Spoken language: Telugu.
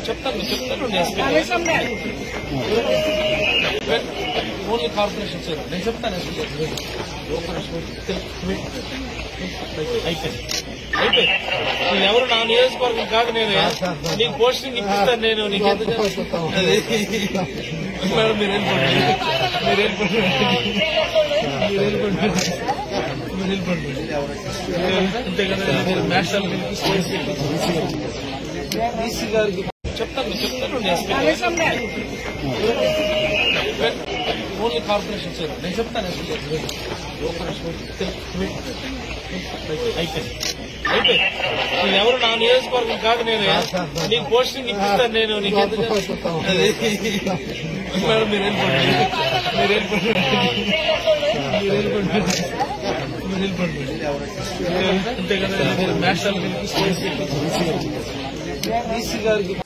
చెప్తాను చెప్తాను ఓన్లీ కార్పొరేషన్ సార్ నేను చెప్తాను ఎస్పీ గారు. అయిపోయింది అయిపోయింది నువ్వు ఎవరు నా నియోజకవర్గం కాదు నేను నీకు పోస్టింగ్ ఇప్పిస్తాను నేను నీకు ఎంత అది మేడం మీరు వెళ్ళిపోండి మీరు వెళ్ళిపోండి మీరు వెళ్ళిపోండి మీరు వెళ్ళిపోండి అంతే కదా మీరు నేషనల్ ఈసీ గారికి చెప్తాను చెప్తాను ఎస్పీ గారు. ఓన్లీ కార్పొరేషన్ సార్ నేను చెప్తాను ఎస్పీ గారు. అయిపోయింది అయిపోయింది నువ్వు ఎవరు నా నియోజకవర్గం కాదు నేను నీకు పోస్టింగ్ ఇప్పిస్తాను నేను నీకు ఎంత అది మేడం మీరు వెళ్ళిపోండి మీరు వెళ్ళిపోండి మీరు వెళ్ళిపోండి మీరు వెళ్ళిపోండి అంతే కదా మీరు నేషనల్ ఈసీ గారికి